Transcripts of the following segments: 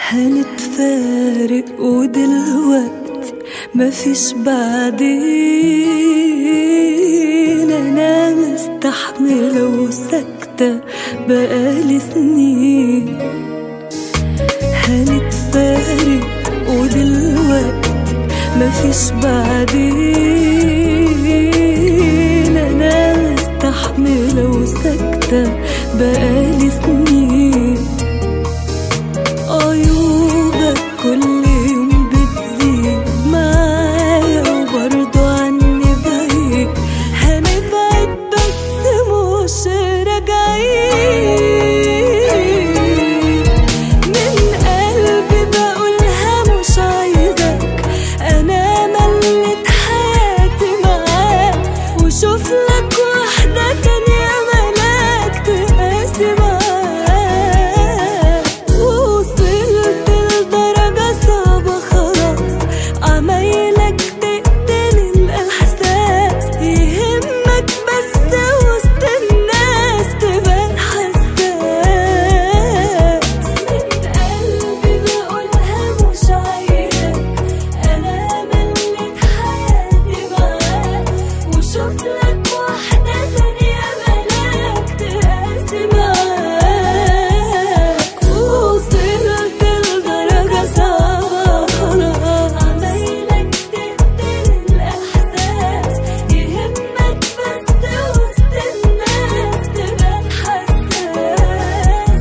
هنتفارق ودلوقتي مفيش بعدين انا مستحملة وساكتة بقالي سنين هنتفارق ودلوقتي مفيش بعدين انا مستحملة وساكتة بقالي سنين عيوبك كل يوم بتزيد معايا وبرضه عني بعيد هنبعد بس مش راجعين من قلبي بقولها مش عايزك انا مليت حياتي معاك وشوف لك واحدة تانية ملاك تقاسي معاك وصلت لدرجة صعبة خلاص عمايلك تقتل الإحساس يهمك بس وسط الناس تبان حساس من قلبي بقولها مش عايزك أنا مليت حياتي معاك وشوف لك واحدة تانية ملاك تقاسي معاك وصلت لدرجة صعبة خلاص عمايلك تقتل الإحساس يهمك بس وسط الناس تبان حساس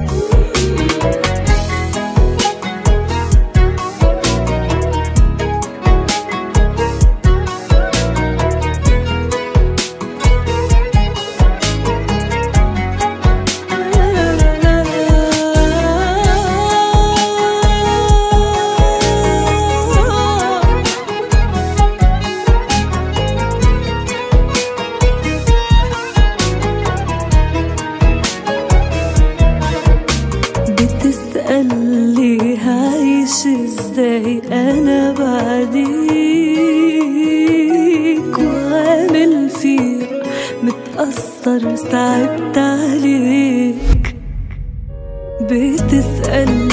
بتسأل ليه عايش ازاي انا بعديك وعامل فيك متأثر صعبت عليك بتسأل